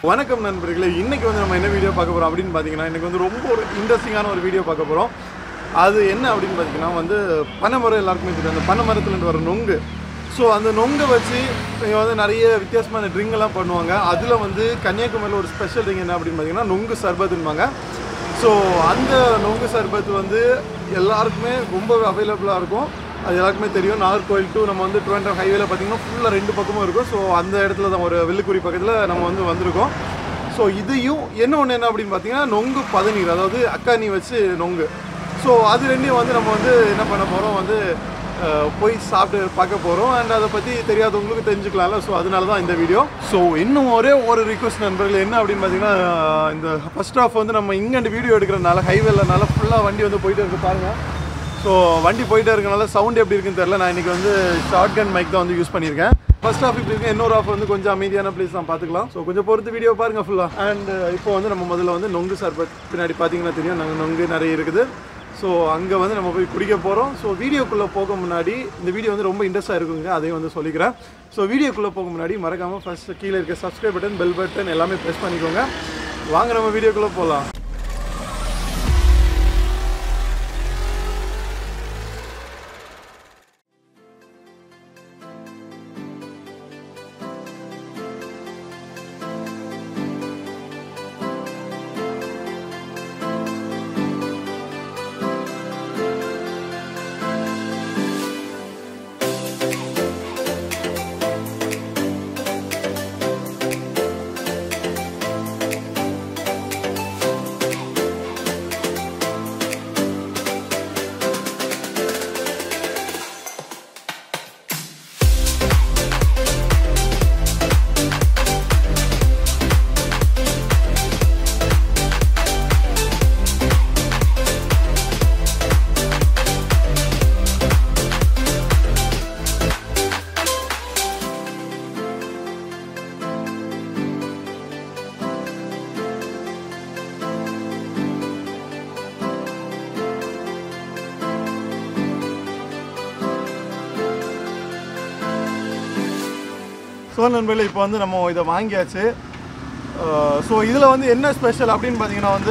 வணக்கம் நண்பர்களே இன்னைக்கு வந்து நம்ம என்ன வீடியோ பார்க்க போறோம் அப்படின்னு பார்த்தீங்கன்னா எனக்கு வந்து ரொம்ப ஒரு இன்ட்ரெஸ்டிங்கான ஒரு வீடியோ பார்க்க போறோம் அது என்ன அப்படின்னு பார்த்தீங்கன்னா வந்து பனைமரம் எல்லாருக்குமே தெரியும் அந்த பனை மரத்துலேருந்து வர நொங்கு ஸோ அந்த நொங்கை வச்சு இங்க வந்து நிறைய வித்தியாசமான ட்ரிங்க் எல்லாம் பண்ணுவாங்க அதில் வந்து கன்னியாகுமரியில் ஒரு ஸ்பெஷல் ட்ரிங்க் என்ன அப்படின்னு பார்த்தீங்கன்னா நொங்கு சர்பத்துன்பாங்க ஸோ அந்த நொங்கு சர்பத் வந்து எல்லாருக்குமே ரொம்ப அவைலபிளாக இருக்கும் அது எல்லாருக்குமே தெரியும் நாகர்கோவில் டு நம்ம வந்து டுவெண்ட்டி ஹைவேல பார்த்தீங்கன்னா ஃபுல்லாக ரெண்டு பக்கமும் இருக்கும் ஸோ அந்த இடத்துல தான் ஒரு வெள்ளுக்குறி பக்கத்தில் நம்ம வந்து வந்திருக்கோம் ஸோ இதையும் என்ன ஒன்று என்ன அப்படின்னு பார்த்தீங்கன்னா நொங்கு பதநீர் அதாவது அக்காணி வச்சு நொங்கு ஸோ அது ரெண்டையும் வந்து நம்ம வந்து என்ன பண்ண போகிறோம் வந்து அஹ், போய் சாப்பிட்டு பார்க்க போகிறோம் அண்ட் அதை பற்றி தெரியாதவங்களுக்கு தெரிஞ்சுக்கலாம்ல ஸோ அதனால தான் இந்த வீடியோ ஸோ இன்னும் ஒரே ஒரு ரிக்வஸ்ட் நண்பர்கள் என்ன அப்படின்னு பார்த்தீங்கன்னா அஹ், இந்த ஃபர்ஸ்ட் ஆஃப் வந்து நம்ம இங்கே வீடியோ எடுக்கிறனால ஹைவேலனால ஃபுல்லாக வண்டி வந்து போயிட்டு இருக்கு பாருங்கள் ஸோ வண்டி போயிட்டே இருக்கனால சவுண்ட் எப்படி இருக்குன்னு தெரியல நான் இன்றைக்கி வந்து ஷார்ட் கன் மைக் தான் வந்து யூஸ் பண்ணியிருக்கேன் ஃபர்ஸ்ட் ஆஃப் இப்படி இருக்கு இன்னொரு ஆஃப் வந்து கொஞ்சம் அமைதியான ப்ளேஸ் தான் பார்த்துக்கலாம் ஸோ கொஞ்சம் பொறுத்து வீடியோ பாருங்க ஃபுல்லாக அண்ட் இப்போ வந்து நம்ம முதல்ல வந்து நொங்கு சர்பத் பின்னாடி பார்த்தீங்கன்னா தெரியும் நாங்கள் நொங்கு நிறைய இருக்குது ஸோ அங்கே வந்து நம்ம போய் குடிக்க போகிறோம் ஸோ வீடியோக்குள்ளே போக முன்னாடி இந்த வீடியோ வந்து ரொம்ப இன்ட்ரெஸ்ட்டாக இருக்குங்க அதையும் வந்து சொல்லிக்கிறேன் ஸோ வீடியோக்குள்ளே போக முன்னாடி மறக்காமல் ஃபர்ஸ்ட் கீழே இருக்க சப்ஸ்கிரைப் பட்டன் பெல் பட்டன் எல்லாமே ப்ரெஸ் பண்ணிக்கோங்க வாங்க நம்ம வீடியோக்குள்ளே போகலாம் ஸோ நண்பர்களே இப்போ வந்து நம்ம இதை வாங்கியாச்சு ஸோ இதில் வந்து என்ன ஸ்பெஷல் அப்படின்னு பார்த்தீங்கன்னா வந்து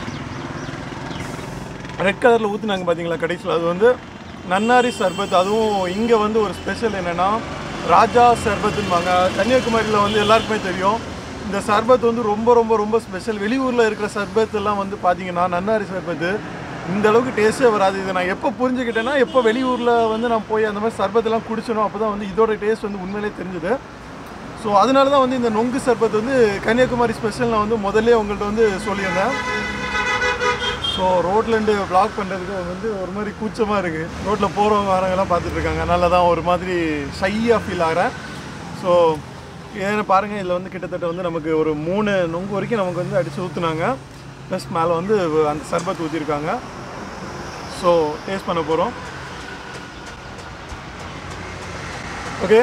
ரெட் கலரில் ஊற்றுனாங்க பார்த்தீங்களா கடைசியில் அது வந்து நன்னாரி சர்பத் அதுவும் இங்கே வந்து ஒரு ஸ்பெஷல் என்னென்னா ராஜா சர்பத்துன்பாங்க கன்னியாகுமரியில் வந்து எல்லாருக்குமே தெரியும் இந்த சர்பத் வந்து ரொம்ப ரொம்ப ரொம்ப ஸ்பெஷல் வெளியூரில் இருக்கிற சர்பத் எல்லாம் வந்து பார்த்தீங்கன்னா நன்னாரி சர்பத்து இந்த அளவுக்கு டேஸ்ட்டே வராது இதை நான் எப்போ புரிஞ்சுக்கிட்டேன்னா எப்போ வெளியூரில் வந்து நான் போய் அந்த மாதிரி சர்பத்தெல்லாம் குடிச்சனோ அப்போ தான் வந்து இதோட டேஸ்ட் வந்து உண்மையிலே தெரிஞ்சுது ஸோ அதனால தான் வந்து இந்த நொங்கு சர்பத் வந்து கன்னியாகுமரி ஸ்பெஷல் நான் வந்து முதல்ல உங்கள்கிட்ட வந்து சொல்லியிருந்தேன் ஸோ ரோட்லேருந்து ப்ளாக் பண்ணுறதுக்கு வந்து ஒரு மாதிரி கூச்சமாக இருக்குது ரோட்டில் போகிறவங்க வரவங்கலாம் பார்த்துட்டு இருக்காங்க அதனால தான் ஒரு மாதிரி ஷையாக ஃபீல் ஆகிறேன் ஸோ ஏன்னா பாருங்கள் இதில் வந்து கிட்டத்தட்ட வந்து நமக்கு ஒரு மூணு நொங்கு வரைக்கும் நமக்கு வந்து அடித்து ஊற்றுனாங்க ப்ளஸ் மேலே வந்து அந்த சர்பத் ஊற்றிருக்காங்க ஸோ டேஸ்ட் பண்ண போகிறோம் ஓகே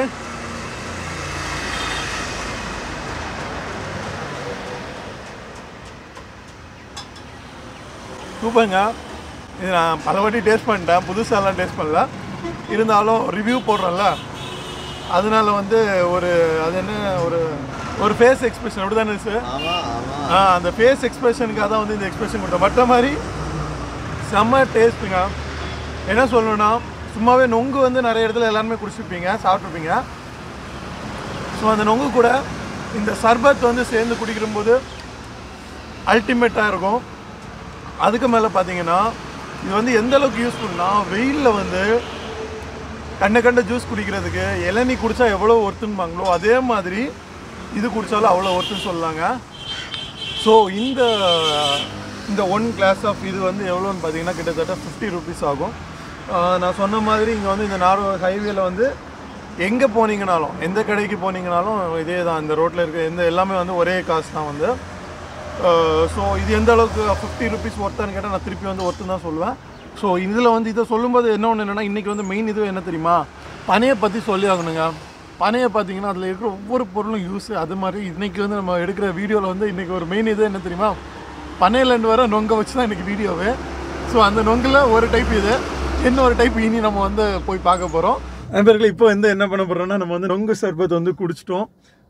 சூப்பருங்க இது நான் பல வாட்டி டேஸ்ட் பண்ணிட்டேன் புதுசாலாம் டேஸ்ட் பண்ணல இருந்தாலும் ரிவ்யூ போடுறேன்ல அதனால வந்து ஒரு அது என்ன ஒரு ஒரு ஃபேஸ் எக்ஸ்பிரஷன் அப்படி தானே சார் ஆமா ஆமா ஆ அந்த ஃபேஸ் எக்ஸ்பிரஷனுக்காக தான் வந்து இந்த எக்ஸ்பிரஷன் கொடுத்தேன் மற்ற மாதிரி செம்ம டேஸ்ட்டுங்க என்ன சொல்லணும்னா சும்மாவே நொங்கு வந்து நிறைய இடத்துல எல்லாருமே குடிச்சிருப்பீங்க சாப்பிட்ருப்பீங்க ஸோ அந்த நொங்கு கூட இந்த சர்பத் வந்து சேர்ந்து குடிக்கிறம்போது அல்டிமேட்டாக இருக்கும் அதுக்கு மேலே பார்த்தீங்கன்னா இது வந்து எந்த அளவுக்கு யூஸ்ஃபுல்னா வெயிலில் வந்து கண்ட கண்ட ஜூஸ் குடிக்கிறதுக்கு இளநீ குடித்தா எவ்வளோ ஒர்த்துன்பாங்களோ அதே மாதிரி இது குடித்தாலும் அவ்வளோ ஒர்த்துன்னு சொல்லலாங்க ஸோ இந்த இந்த ஒன் கிளாஸ் ஆஃப் இது வந்து எவ்வளோன்னு பார்த்தீங்கன்னா கிட்டத்தட்ட ஃபிஃப்டி ருபீஸ் ஆகும் ஆஹ் நான் சொன்ன மாதிரி இங்கே வந்து இந்த நார்வல் ஹைவேல வந்து எங்கே போனீங்கனாலும் எந்த கடைக்கு போனீங்கனாலும் இதே தான் இந்த ரோட்டில் இருக்க எந்த எல்லாமே வந்து ஒரே காசு தான் வந்து ஸோ இது எந்த அளவுக்கு ஃபிஃப்டி ருபீஸ் ஒர்த்தான்னு கேட்டால் நான் திருப்பி வந்து ஒர்த்து தான் சொல்லுவேன் ஸோ இதில் வந்து இதை சொல்லும்போது என்ன ஒன்று என்னென்னா இன்றைக்கி வந்து மெயின் இது என்ன தெரியுமா பனையை பற்றி சொல்லி ஆகணுங்க பனையை பார்த்தீங்கன்னா அதில் இருக்கிற ஒவ்வொரு பொருளும் யூஸ் அது மாதிரி இன்றைக்கி வந்து நம்ம எடுக்கிற வீடியோவில் வந்து இன்றைக்கி ஒரு மெயின் இது என்ன தெரியுமா பனையிலேருந்து வர நொங்கை வச்சு தான் இன்றைக்கி வீடியோவே ஸோ அந்த நொங்கில் ஒரு டைப் இது இன்னொரு டைப் இனி நம்ம வந்து போய் பார்க்க போகிறோம் நண்பர்களே இப்போ வந்து என்ன பண்ண போகிறோம்னா நம்ம வந்து நொங்கு சர்பத் வந்து குடிச்சிட்டோம்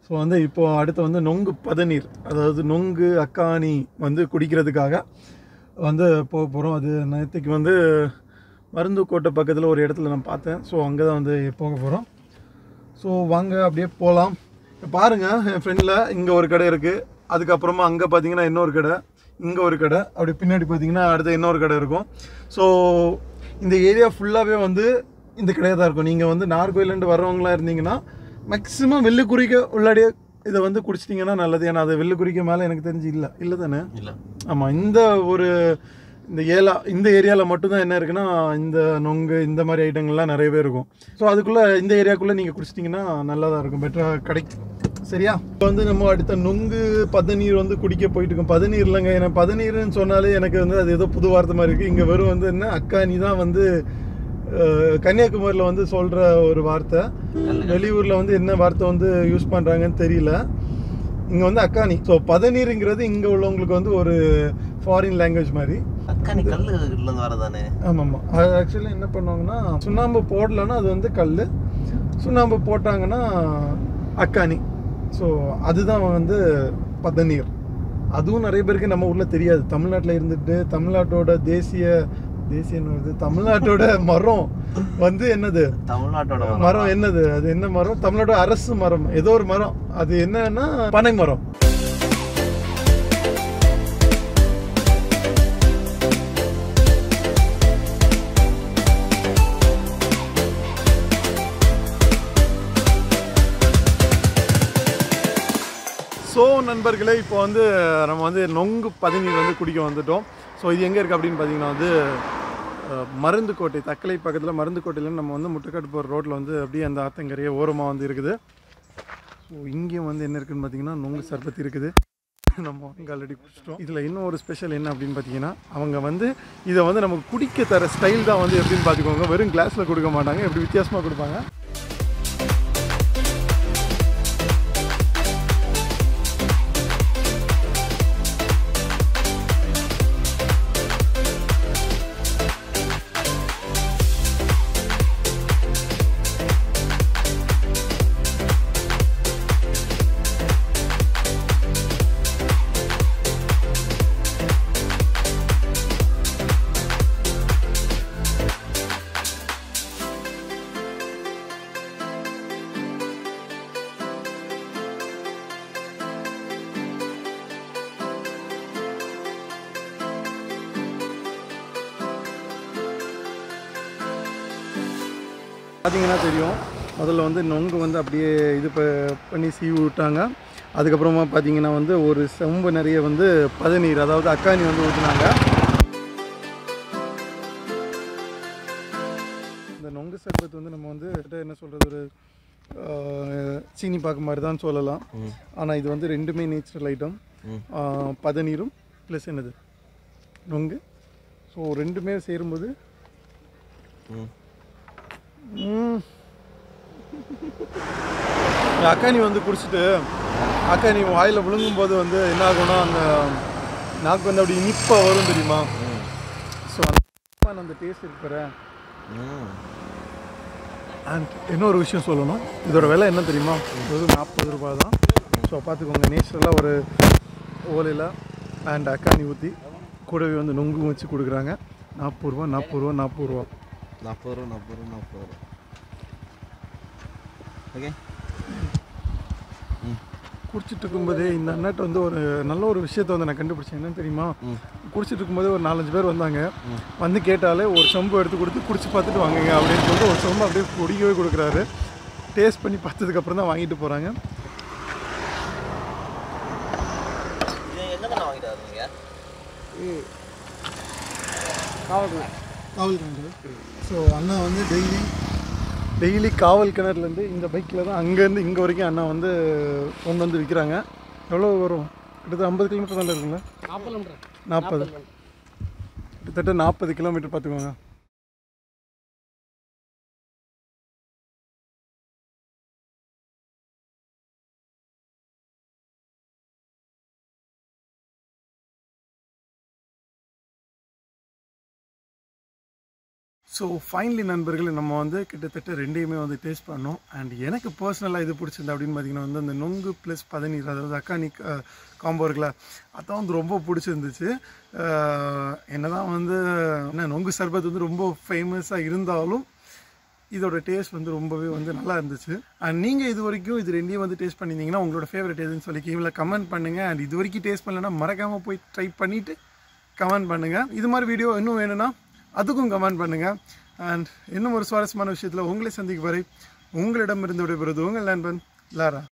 ஸோ வந்து இப்போ அடுத்து வந்து நொங்கு பதநீர் அதாவது நொங்கு அக்காணி வந்து குடிக்கிறதுக்காக வந்து போக போகிறோம் அது நேற்றுக்கு வந்து மருந்து கோட்டை பக்கத்தில் ஒரு இடத்துல நான் பார்த்தேன் ஸோ அங்கே தான் வந்து போக போகிறோம் ஸோ வாங்க அப்படியே போகலாம் பாருங்கள் என் ஃப்ரெண்டில் இங்கே ஒரு கடை இருக்குது அதுக்கப்புறமா அங்கே பார்த்தீங்கன்னா இன்னொரு கடை இங்கே ஒரு கடை அப்படி பின்னாடி பார்த்தீங்கன்னா அடுத்து இன்னொரு கடை இருக்கும் ஸோ இந்த ஏரியா ஃபுல்லாகவே வந்து இந்த கடையாக தான் இருக்கும் நீங்கள் வந்து நார்கோயிலேருந்து வர்றவங்களா இருந்தீங்கன்னா மேக்ஸிமம் வெள்ளுக்குறிக்க உள்ளாடியே இதை வந்து குடிச்சிட்டிங்கன்னா நல்லது ஏன்னா அது வெள்ளுக்குறிக்க மேலே எனக்கு தெரிஞ்சு இல்லை இல்லை தானே இல்லை ஆமாம் இந்த ஒரு இந்த ஏலா இந்த ஏரியாவில் மட்டும்தான் என்ன இருக்குன்னா இந்த நொங்கு இந்த மாதிரி ஐட்டங்கள்லாம் நிறையவே இருக்கும் ஸோ அதுக்குள்ளே இந்த ஏரியாக்குள்ளே நீங்கள் குடிச்சிட்டிங்கன்னா நல்லா தான் இருக்கும் பெட்டராக கிடைக்கும் சரியா இப்போ வந்து நம்ம அடுத்த நொங்கு பதநீர் வந்து குடிக்க போயிட்டு இருக்கோம் பதநீர் இல்லைங்க ஏன்னா பதநீர்னு சொன்னாலே எனக்கு வந்து அது ஏதோ புது வார்த்தை மாதிரி இருக்குது இங்கே வெறும் வந்து என்ன அக்கானி தான் வந்து அஹ், கன்னியாகுமரியில் வந்து சொல்கிற ஒரு வார்த்தை வெளியூரில் வந்து என்ன வார்த்தை வந்து யூஸ் பண்ணுறாங்கன்னு தெரியல இங்கே வந்து அக்கானி ஸோ பதநீருங்கிறது இங்கே உள்ளவங்களுக்கு வந்து ஒரு ஃபாரின் லாங்குவேஜ் மாதிரி அக்கா நீ கல்லு இருந்து வரதானே ஆமாம் ஆமாம் அது ஆக்சுவலி என்ன பண்ணுவாங்கன்னா சுண்ணாம்பு போடலன்னா அது வந்து கல் சுண்ணாம்பு போட்டாங்கன்னா அக்கானி ஸோ அதுதான் வந்து பதநீர் அதுவும் நிறைய பேருக்கு நம்ம ஊரில் தெரியாது தமிழ்நாட்டில் இருந்துட்டு தமிழ்நாட்டோட தேசிய தேசிய என்ன வருது தமிழ்நாட்டோட மரம் வந்து என்னது தமிழ்நாட்டோட மரம் என்னது அது என்ன மரம் தமிழ்நாடு அரசு மரம் ஏதோ ஒரு மரம் அது என்னன்னா பனை மரம் ஸோ நண்பர்களே இப்போ வந்து நம்ம வந்து நொங்கு பதநீர் வந்து குடிக்க வந்துட்டோம் ஸோ இது எங்கே இருக்குது அப்படின்னு பார்த்தீங்கன்னா வந்து அஹ், மருந்துக்கோட்டை தக்கலை பக்கத்தில் மருந்துக்கோட்டையில் நம்ம வந்து முட்டுக்காட்டு போகிற ரோட்டில் வந்து அப்படியே அந்த ஆத்தங்கரையே ஓரமாக வந்து இருக்குது ஸோ இங்கேயும் வந்து என்ன இருக்குன்னு பார்த்தீங்கன்னா நொங்கு சர்பத் இருக்குது நம்ம அங்கே ஆல்ரெடி குடிச்சிட்டோம் இதில் இன்னும் ஒரு ஸ்பெஷல் என்ன அப்படின்னு பார்த்தீங்கன்னா அவங்க வந்து இதை வந்து நமக்கு குடிக்க தர ஸ்டைல் தான் வந்து எப்படின்னு பார்த்துக்கோங்க வெறும் கிளாஸில் கொடுக்க மாட்டாங்க எப்படி வித்தியாசமாக கொடுப்பாங்க பார்த்தீங்கன்னா தெரியும் முதல்ல வந்து நொங்கு வந்து அப்படியே இது ப- பண்ணி சீவி விட்டாங்க அதுக்கப்புறமா பார்த்தீங்கன்னா வந்து ஒரு செம்பு நிறைய வந்து பதநீர் அதாவது அக்காணி வந்து ஊற்றினாங்க இந்த நொங்கு சர்பத் வந்து நம்ம வந்து கிட்ட என்ன சொல்கிறது ஒரு ஆஹ், சீனி பாக்கு மாதிரி தான் சொல்லலாம் ஆனால் இது வந்து ரெண்டுமே நேச்சுரல் ஐட்டம் பதநீரும் ப்ளஸ் என்னது நொங்கு ஸோ ரெண்டுமே சேரும்போது ம் ம். இந்த அக்கானி வந்து குடிச்சிட்டு அக்கானி வாயில் விழுங்கும் போது வந்து என்ன ஆகும்னா அந்த நாக்கு வந்து அப்படி இனிப்பாக வரும் தெரியுமா ஸோ அந்த டேஸ்ட் இருக்கிற ம் அண்ட் இன்னொரு விஷயம் சொல்லணும் இதோட விலை என்ன தெரியுமா வெறும் நாற்பது ரூபாய் தான் ஸோ பார்த்துக்கோங்க நேச்சுரலாக ஒரு ஓலையில் அண்ட் அக்கானி ஊற்றி கூடவே வந்து நொங்கும் வச்சு கொடுக்குறாங்க நாற்பது ரூபா நாற்பது ரூபா நாற்பது ரூபா நாற்பது ரூபா நாற்பது ரூபா நாற்பது ரூபா ஓகே குடிச்சிட்டு இருக்கும்போதே இந்த அண்ணாட்ட வந்து ஒரு நல்ல ஒரு விஷயத்த வந்து நான் கண்டுபிடிச்சேன் என்னன்னு தெரியுமா ம். குடிச்சிட்டு இருக்கும்போதே ஒரு நாலஞ்சு பேர் வந்தாங்க வந்து கேட்டாலே ஒரு சொம்பு எடுத்து கொடுத்து குடிச்சு பார்த்துட்டு வாங்குங்க அப்படின்னு சொல்லிட்டு ஒரு சொம்பு அப்படியே குடிக்கவே கொடுக்குறாரு டேஸ்ட் பண்ணி பார்த்ததுக்கப்புறம் தான் வாங்கிட்டு போகிறாங்க இது எங்கே தானே வாங்கிட்டு வரீங்க காவல் காவல் கிணறு ஸோ அண்ணா வந்து டெய்லி டெய்லி காவல் கிணறுலேருந்து இந்த பைக்கில் தான் அங்கேருந்து இங்கே வரைக்கும் அண்ணா வந்து கொண்டு வந்து விற்கிறாங்க எவ்வளோ வரும் கிட்டத்தட்ட ஐம்பது கிலோமீட்டர் தான் இருக்குங்களா நாற்பது கிட்டத்தட்ட நாற்பது கிலோமீட்டர் பார்த்துக்கோங்க ஸோ ஃபைனலி நண்பர்களே நம்ம வந்து கிட்டத்தட்ட ரெண்டையுமே வந்து டேஸ்ட் பண்ணோம் அண்ட் எனக்கு பர்சனலாக இது பிடிச்சிருந்தா அப்படின்னு பார்த்தீங்கன்னா வந்து அந்த நொங்கு ப்ளஸ் பதநீர் அதாவது அக்கானி காம்போ இருக்குல்ல அதான் வந்து ரொம்ப பிடிச்சிருந்துச்சு அஹ் என்னதான் வந்து என்ன நொங்கு சர்பத் வந்து ரொம்ப ஃபேமஸாக இருந்தாலும் இதோட டேஸ்ட் வந்து ரொம்பவே வந்து நல்லா இருந்துச்சு அண்ட் நீங்கள் இது வரைக்கும் இது ரெண்டையும் வந்து டேஸ்ட் பண்ணியிருந்தீங்கன்னா உங்களோட ஃபேவரட் எதுன்னு சொல்லி கீழே கமெண்ட் பண்ணுங்கள் அண்ட் இது வரைக்கும் டேஸ்ட் பண்ணலன்னா மறக்காமல் போய் ட்ரை பண்ணிவிட்டு கமெண்ட் பண்ணுங்கள் இது மாதிரி வீடியோ இன்னும் வேணும்னா அதுக்கும் கமெண்ட் பண்ணுங்கள் அண்ட் இன்னும் ஒரு சுவாரஸ்யமான விஷயத்தில் உங்களை சந்திக்கும் வரை உங்களிடமிருந்து விடைபெறுவது உங்கள் நண்பன் லாரா